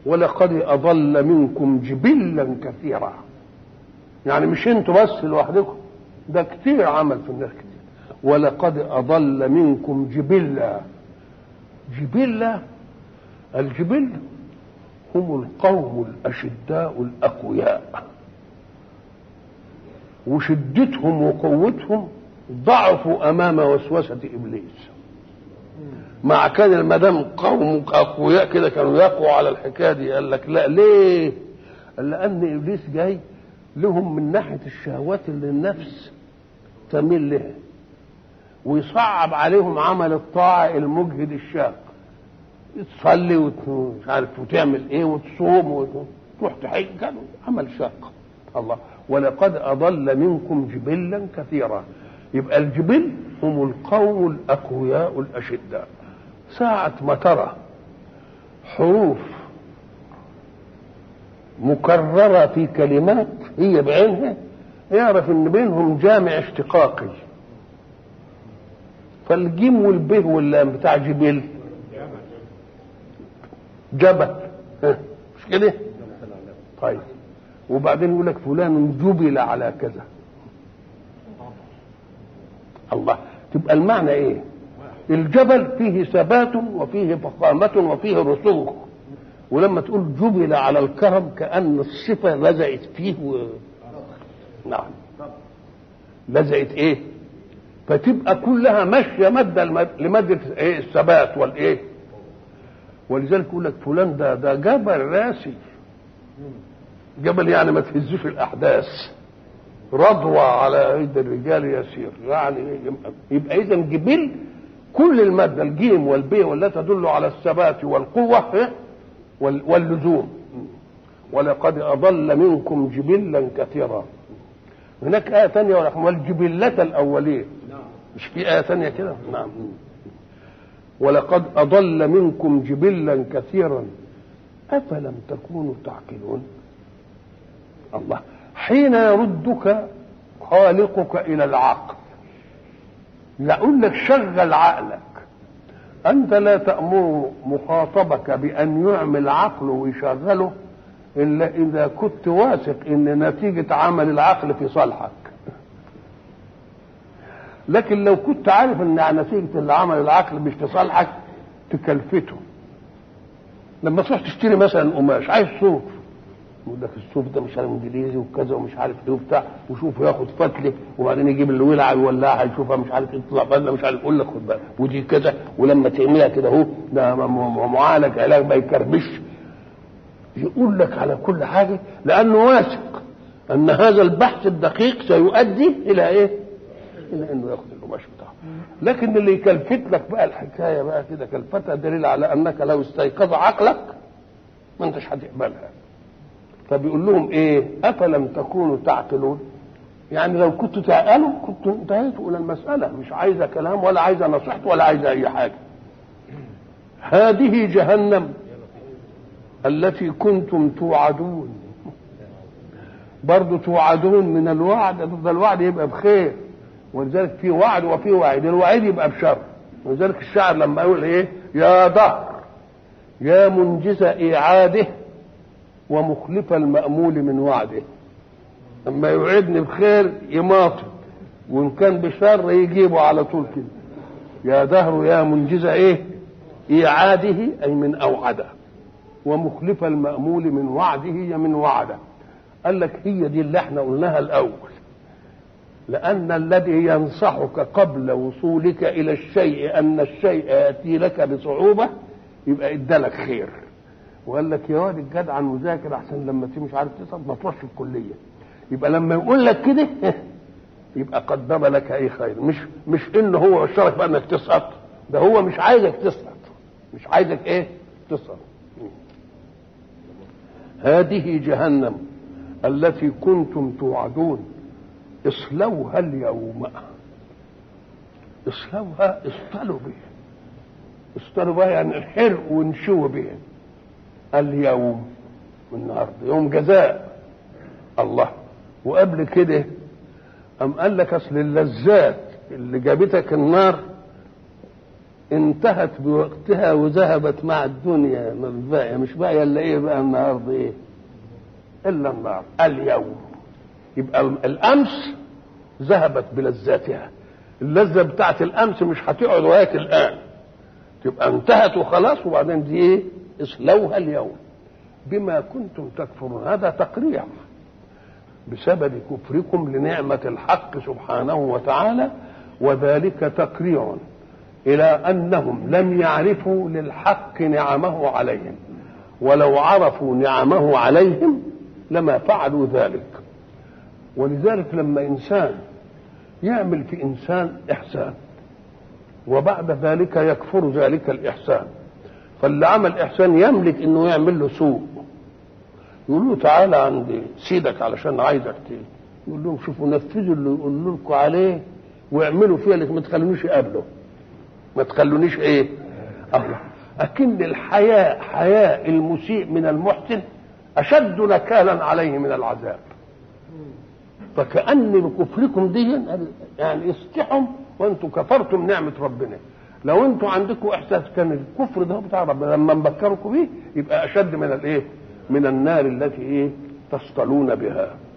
ولقد أضل منكم جبلا كثيرا يعني مش انتوا بس لوحدكم ده كتير عمل في الناس كتير ولقد أضل منكم جبلا جبلة الجبل هم القوم الأشداء الأقوياء وشدتهم وقوتهم ضعفوا أمام وسوسة إبليس مع كان ما دام قوم أقوياء كده كانوا يقوا على الحكاية دي قال لك لا ليه؟ قال لأن إبليس جاي لهم من ناحية الشهوات اللي النفس تميل لها ويصعب عليهم عمل الطاعة المجهد الشاق تصلي ومش عارف وتعمل ايه وتصوم وتروح تحج كان عمل شاق الله ولقد اضل منكم جبلا كثيرا يبقى الجبل هم القوم الاقوياء الاشداء ساعة ما ترى حروف مكررة في كلمات هي بعينها يعرف ان بينهم جامع اشتقاقي فالجيم والب واللام بتاع جبل جبل ها، مش كده طيب وبعدين يقول لك فلان جبل على كذا الله تبقى المعنى ايه الجبل فيه ثبات وفيه فخامة وفيه رسوخ ولما تقول جبل على الكرم كأن الصفة لزقت فيه و... نعم لزقت ايه فتبقى كلها ماشيه ماده المد... لماده ايه الثبات والايه ولذلك يقول لك فلان ده ده جبل راسي جبل يعني ما تهزوش الاحداث رضوى على ايدي الرجال يسير يعني يبقى اذا جبل كل الماده الجيم والبي ولا تدل على الثبات والقوه إيه؟ وال... واللزوم ولقد اضل منكم جبلا كثيرا هناك آية ثانية والجبلة الأولين مش في آية ثانية كده نعم ولقد أضل منكم جبلا كثيرا أفلم تكونوا تعقلون الله حين يردك خالقك إلى العقل يقول لك شغل عقلك أنت لا تأمر مخاطبك بأن يعمل عقله ويشغله إلا إذا كنت واثق إن نتيجة عمل العقل في صالحك لكن لو كنت عارف ان نتيجه اللي عمل العقل مش في صالحك تكلفته لما تروح تشتري مثلا قماش عايز صوف يقول لك الصوف ده مش عارف انجليزي وكذا ومش عارف ايه وبتاع وشوفه ياخد فتله وبعدين يجيب الولعه يولعها يشوفها مش عارف يطلع بله مش عارف يقول لك خد بالك ودي كذا ولما تعملها كده اهو ده معالج علاج ما يكربش يقول لك على كل حاجه لانه واثق ان هذا البحث الدقيق سيؤدي الى ايه؟ الى انه ياخد القماش بتاعه لكن اللي يكلفت لك بقى الحكايه بقى كده كلفتها دليل على انك لو استيقظ عقلك ما انتش هتقبلها فبيقول لهم ايه افلم تكونوا تعقلون يعني لو كنتوا تعقلوا كنتوا انتهيتوا الى المساله مش عايزه كلام ولا عايزه نصيحه ولا عايزه اي حاجه هذه جهنم التي كنتم توعدون برضه توعدون من الوعد ده الوعد يبقى بخير ولذلك في وعد وفي وعيد الوعيد يبقى بشر ولذلك الشاعر لما يقول ايه يا دهر يا منجز ايعاده ومخلف المأمول من وعده لما يوعدني بخير يماطل وان كان بشر يجيبه على طول كده يا دهر يا منجز ايه ايعاده اي من اوعده ومخلف المأمول من وعده هي من وعده قال لك هي دي اللي احنا قلناها الاول لأن الذي ينصحك قبل وصولك إلى الشيء أن الشيء يأتي لك بصعوبة يبقى ادالك خير وقال لك يا واد الجدع مذاكر أحسن لما تيجي مش عارف تسقط ما تروحش الكلية يبقى لما يقول لك كده يبقى قدم لك أي خير مش مش إن هو اشترك بقى إنك تسقط ده هو مش عايزك تسقط مش عايزك إيه تسقط هذه جهنم التي كنتم توعدون اصلوها اليوم اصلوها اصطلوا بها اصطلوا بها يعني الحرق وانشوا بها اليوم النهارده يوم جزاء الله وقبل كده أم قال لك أصل اللذات اللي جابتك النار انتهت بوقتها وذهبت مع الدنيا ما باقيه مش باقيه الا ايه بقى النهارده ايه؟ الا النار اليوم يبقى الامس ذهبت بلذاتها اللذه بتاعت الامس مش هتقعد وياك الان تبقى انتهت وخلاص وبعدين دي ايه؟ اصلوها اليوم بما كنتم تكفرون هذا تقريع بسبب كفركم لنعمة الحق سبحانه وتعالى وذلك تقريع إلى أنهم لم يعرفوا للحق نعمه عليهم ولو عرفوا نعمه عليهم لما فعلوا ذلك ولذلك لما إنسان يعمل في إنسان إحسان وبعد ذلك يكفر ذلك الإحسان فاللي عمل إحسان يملك إنه يعمل له سوء يقول له تعالى عند سيدك علشان عايزك تيجي يقول لهم شوفوا نفذوا اللي يقول لكم عليه واعملوا فيها لكن ما تخلونيش اقابله ما تخلونيش ايه الله اكن الحياء حياء المسيء من المحسن اشد نكالا عليه من العذاب فكأن بكفركم دي يعني استحوا وانتم كفرتم نعمة ربنا لو انتم عندكم احساس كان الكفر ده بتاع ربنا لما نبكركم بيه يبقى اشد من الايه؟ من النار التي ايه تصطلون بها